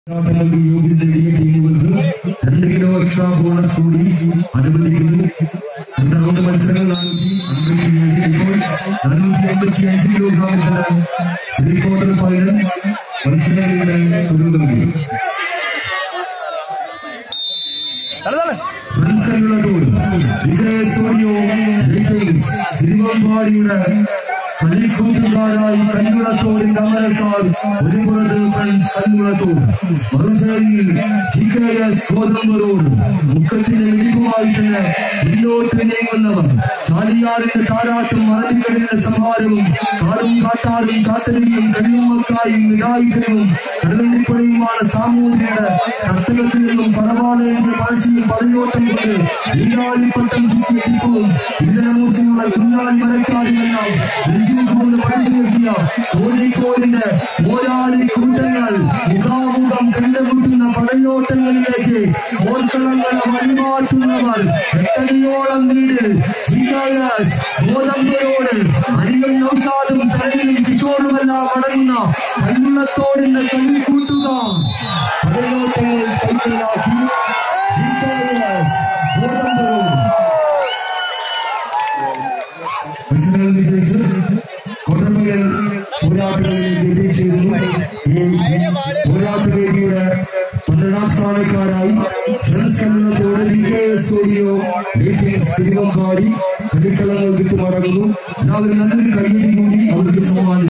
പോരാട്ടങ്ങൾക്ക് യോഗ്യത നേടിയ ടീമുകൾക്ക് രണ്ട് കിലോ എക്സ്ട്രാ ബോണസ് കൂടി അനുവദിക്കുന്നു രണ്ട് റൗണ്ട് മത്സരങ്ങൾ നാനൂറ്റി അമ്പത്തി ഇപ്പോൾ നാനൂറ്റി അമ്പത്തി അഞ്ച് കിലോഗ്രാമിലാണ് പ്രീ ക്വാർട്ടർ ഫൈനൽ മത്സരങ്ങളുടെ പുരോഗതി ഫ്രണ്ട്സുകളോട് വിജയ സോണിയോ ലിറ്റിൽസ് തിരുവമ്പാടിയുടെ കളിക്കൂട്ടുകാരായി കഞ്ഞുളത്തോടിന്റെ അമരക്കാർ ഒരു പുറത്ത് ഫ്രണ്ട്സ് കഞ്ഞുളത്തോട് മറുചേരിയിൽ ജി കെ എസ് ഗോതമ്പറോട് മുഖത്തിന് ഇടിവുമായി തന്നെ മുന്നോട്ട് നീങ്ങുന്നവർ ചാലിയാറിന്റെ താരാട്ടും മറവികളിന്റെ സംഹാരവും കാടും കാട്ടാറും കാട്ടരുവിയും കല്ലുമ്മക്കായും ഇടായിക്കലും കടലിപ്പുഴയുമാണ് സാമൂഹികയുടെ കർത്തകത്തിൽ നിന്നും പരമാലയത്തിന്റെ കാഴ്ചയും പടയോട്ടം കൊണ്ട് വീരാളിപ്പട്ടം ചുറ്റി എത്തിക്കും ഇന്ധനമൂർച്ചയുള്ള കുഞ്ഞാലി മരക്കാരുമെല്ലാം രുചികൊണ്ട് പഠിച്ചു നിർത്തിയ കോഴിക്കോടിന്റെ പോരാളി കൂട്ടങ്ങൾ മുഖാമുഖം കണ്ടുമുട്ടുന്ന പടയോട്ടങ്ങളിലേക്ക് ഓർക്കളങ്ങൾ വഴിമാറ്റുന്നവർ എട്ടടിയോളം വീട് ജീകാസ് ഗോതമ്പയോട് അരികൾ നൗഷാദും സരണിലും കിഷോറുമെല്ലാം അടങ്ങുന്ന കണ്ണുള്ളത്തോടിന്റെ കണ്ണി കൂട്ടുക പടയോട്ടങ്ങൾ കൈക്കലാക്കി ജീകാസ് ഗോതമ്പയോട് മത്സരങ്ങൾക്ക് ശേഷം കൊണ്ടമകൽ പോരാട്ടങ്ങളിലേക്ക് എത്തിച്ചേരുന്നു ഈ പോരാട്ടവേദിയുടെ പന്ത്രണ്ടാം സ്ഥാനക്കാരായി friends Kannathodu V K S studio meetings Thiruvambadi കളിക്കളങ്ങൾ വിട്ടുമടങ്ങുന്നു എല്ലാവരും നല്ലൊരു കൈയ്യടി കൂടി അവർക്ക് സമ്മാനിച്ചു